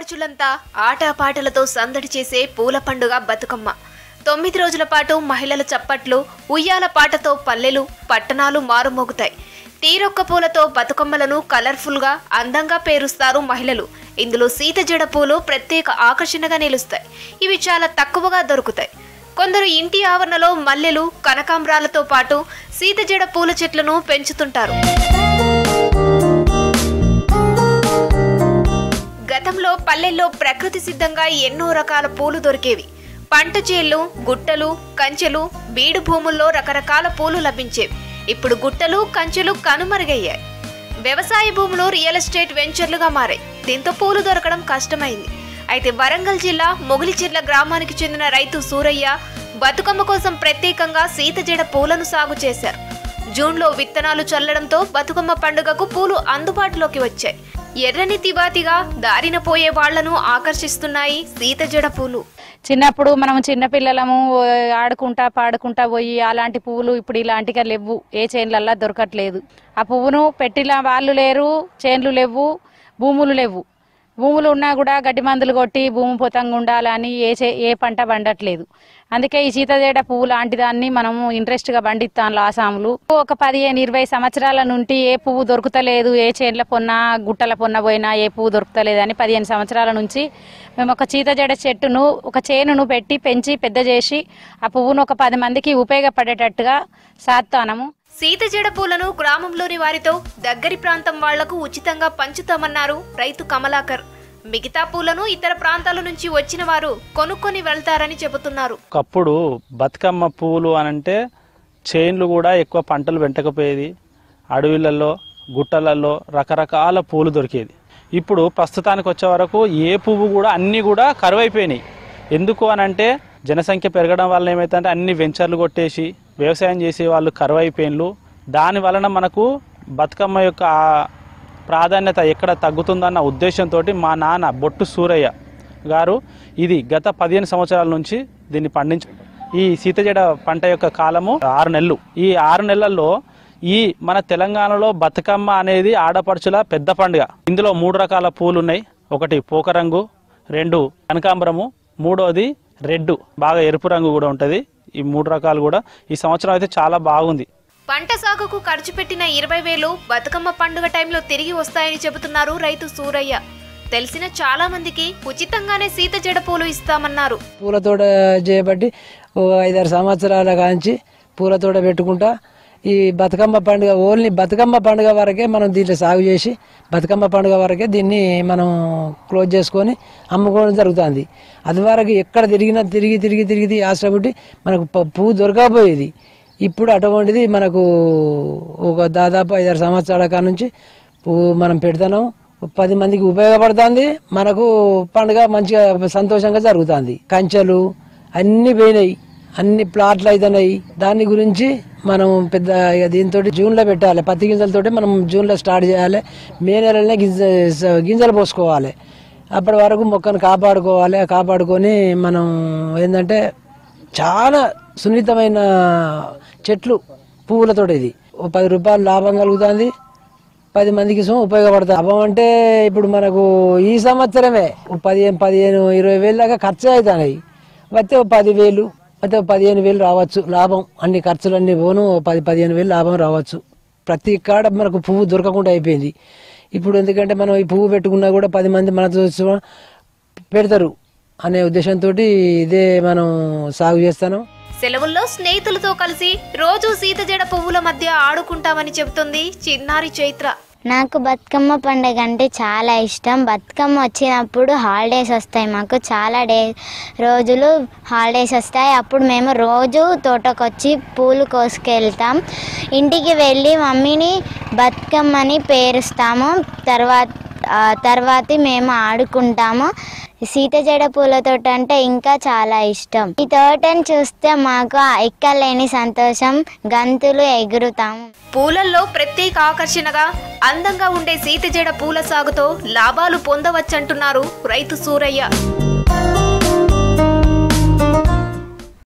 ఆడపడుచులంతా ఆటపాటలతో సందడి చేసే పూల పండుగ బతుకమ్మ తొమ్మిది రోజుల పాటు మహిళల చప్పట్లు ఉయ్యాల పాటతో పల్లెలు పట్టణాలు మారుమోగుతాయి తీరొక్క పూలతో బతుకమ్మలను కలర్ఫుల్గా అందంగా పేరుస్తారు మహిళలు ఇందులో సీత జడ పూలు ప్రత్యేక ఆకర్షణగా నిలుస్తాయి ఇవి చాలా తక్కువగా దొరుకుతాయి కొందరు ఇంటి ఆవరణలో మల్లెలు కనకాంబరాలతో పాటు సీత జడ పూల చెట్లను పెంచుతుంటారు గతంలో పల్లెల్లో ప్రకృతి సిద్ధంగా ఎన్నో రకాల పూలు దొరికేవి పంట చేళ్లు గుట్టలు కంచెలు బీడు భూముల్లో రకరకాల పూలు లభించేవి ఇప్పుడు గుట్టలు కంచెలు కనుమరుగయ్యాయి వ్యవసాయ భూములు రియల్ ఎస్టేట్ వెంచర్లుగా మారాయి దీంతో పూలు దొరకడం కష్టమైంది అయితే వరంగల్ జిల్లా మొగిలిచెర్ల గ్రామానికి చెందిన రైతు సూరయ్య బతుకమ్మ కోసం ప్రత్యేకంగా సీతజడ పూలను సాగు చేశారు జూన్లో విత్తనాలు చల్లడంతో బతుకమ్మ పండుగకు పూలు అందుబాటులోకి వచ్చాయి ఎర్రని తివాతిగా దారిన పోయే వాళ్లను ఆకర్షిస్తున్నాయి సీతజడ పూలు చిన్నప్పుడు మనం చిన్నపిల్లలము ఓ, ఆడుకుంటా పాడుకుంటా పోయి అలాంటి పువ్వులు ఇప్పుడు ఇలాంటిగా లేవు ఏ చేన్లల్లా దొరకట్లేదు ఆ పువ్వును పెట్టిన వాళ్ళు లేరు చేన్లు లేవు భూములు లేవు భూములు ఉన్నా కూడా గడ్డి మందులు కొట్టి భూమి పొతంగా ఉండాలని ఏ చే ఏ పంట పండట్లేదు అందుకే ఈ సీతజేడ పువ్వు లాంటి దాన్ని మనము ఇంట్రెస్ట్గా పండిస్తాం ఆసాములు ఒక పదిహేను ఇరవై సంవత్సరాల నుండి ఏ పువ్వు దొరుకుతలేదు ఏ చేన్ల పొన్న గుట్టల పొన్న పోయినా ఏ పువ్వు దొరుకుతలేదు అని పదిహేను సంవత్సరాల నుంచి మేము ఒక సీతజడ చెట్టును ఒక చేనును పెట్టి పెంచి పెద్ద చేసి ఆ పువ్వును ఒక పది మందికి ఉపయోగపడేటట్టుగా సాత్తానము సీతజడ పూలను గ్రామంలోని వారితో దగ్గరి ప్రాంతం వాళ్లకు ఉచితంగా పంచుతామన్నారు రైతు కమలాకర్ మిగతా పూలను ఇతర ప్రాంతాల నుంచి వచ్చిన వారు కొనుక్కొని వెళ్తారని చెబుతున్నారు ఒకప్పుడు బతుకమ్మ పువ్వులు అనంటే చైన్లు కూడా ఎక్కువ పంటలు వెంటకపోయేది అడవిలలో గుట్టలలో రకరకాల పూలు దొరికేది ఇప్పుడు ప్రస్తుతానికి వచ్చే వరకు ఏ పువ్వు కూడా అన్నీ కూడా కరువైపోయినాయి ఎందుకు అనంటే జనసంఖ్య పెరగడం వల్ల ఏమైతుందంటే అన్ని వెంచర్లు కొట్టేసి వ్యవసాయం చేసే వాళ్ళు కరువైపోయిన్లు దాని వలన మనకు బతుకమ్మ యొక్క ఆ ప్రాధాన్యత ఎక్కడ తగ్గుతుందన్న ఉద్దేశంతో మా నాన్న బొట్టు సూరయ్య గారు ఇది గత పదిహేను సంవత్సరాల నుంచి దీన్ని పండించ ఈ సీతజడ పంట యొక్క కాలము ఆరు నెలలు ఈ ఆరు నెలల్లో ఈ మన తెలంగాణలో బతుకమ్మ అనేది ఆడపడుచుల పెద్ద పండుగ ఇందులో మూడు రకాల పూలు ఉన్నాయి ఒకటి పోకరంగు రెండు కనకాంబరము మూడోది రెడ్ బాగా ఎరుపు రంగు కూడా ఉంటుంది ఈ మూడు రకాలు కూడా ఈ సంవత్సరం అయితే చాలా బాగుంది పంట సాగుకు ఖర్చు పెట్టిన ఇరవై వేలు బతుకమ్మ పండుగ టైంలో తిరిగి వస్తాయని చెబుతున్నారు రైతు సూరయ్య తెలిసిన చాలా మందికి ఉచితంగానే సీతజడ పూలు ఇస్తామన్నారు పూలతోట చేయబట్టి ఓ ఐదారు సంవత్సరాల కాంచి పూలతోట పెట్టుకుంటా ఈ బతుకమ్మ పండుగ ఓన్లీ బతుకమ్మ పండుగ వరకే మనం దీంట్లో సాగు చేసి బతుకమ్మ పండుగ వరకే దీన్ని మనం క్లోజ్ చేసుకొని అమ్ముకోవడం జరుగుతుంది అది వరకు ఎక్కడ తిరిగినా తిరిగి తిరిగి తిరిగి ఆశపడి మనకు ప- పువ్వు దొరకకపోయేది ఇప్పుడు అటువంటిది మనకు ఒక దాదాపు ఐదారు సంవత్సరాల కాడ నుంచి పువ్వు మనం పెడతాను పది మందికి ఉపయోగపడుతుంది మనకు పండుగ మంచిగా సంతోషంగా జరుగుతుంది కంచెలు అన్ని పోయినాయి అన్ని ప్లాట్లు అవుతున్నాయి దాని గురించి మనం పెద్ద ఇక దీంతో జూన్లో పెట్టాలి పత్తి గింజలతోటి మనం జూన్లో స్టార్ట్ చేయాలి మే నెలలోనే గింజ గింజలు పోసుకోవాలి అప్పటి వరకు మొక్కను కాపాడుకోవాలి కాపాడుకొని మనం ఏంటంటే చాలా సున్నితమైన చెట్లు పువ్వులతో ఇది ఓ పది రూపాయలు లాభం కలుగుతుంది పది మందికి సో ఉపయోగపడుతుంది లాభం అంటే ఇప్పుడు మనకు ఈ సంవత్సరమే ఓ పదిహేను పదిహేను ఇరవై వేలు దాకా ఖర్చు అవుతున్నాయి వస్తే ఓ పదివేలు అయితే ఓ పదిహేను వేలు రావచ్చు లాభం అన్ని ఖర్చులన్నీ పోను ఓ పది పదిహేను వేలు లాభం రావచ్చు ప్రతి కాడ మనకు పువ్వు దొరకకుండా అయిపోయింది ఇప్పుడు ఎందుకంటే మనం ఈ పువ్వు పెట్టుకున్నా కూడా పది మంది మనతో వచ్చి పెడతారు అనే ఉద్దేశంతో ఇదే మనం సాగు చేస్తాను సెలవుల్లో స్నేహితులతో కలిసి రోజు సీతజడ పువ్వుల మధ్య ఆడుకుంటామని చెబుతుంది చిన్నారి చైత్ర నాకు బతుకమ్మ పండుగ అంటే చాలా ఇష్టం బతుకమ్మ వచ్చినప్పుడు హాలిడేస్ వస్తాయి మాకు చాలా డే రోజులు హాలిడేస్ వస్తాయి అప్పుడు మేము రోజు తోటకొచ్చి పూలు కోసుకెళ్తాం ఇంటికి వెళ్ళి మమ్మీని బతుకమ్మని పేరుస్తాము తర్వాత ఆ తర్వాతి మేము ఆడుకుంటాము సీత జడ పూల తోట అంటే ఇంకా చాలా ఇష్టం ఈ తోటని చూస్తే మాకు ఎక్కలేని సంతోషం గంతులు ఎగురుతాము పూలల్లో ప్రత్యేక ఆకర్షణగా అందంగా ఉండే సీతజడ పూల సాగుతో లాభాలు పొందవచ్చంటున్నారు రైతు సూరయ్య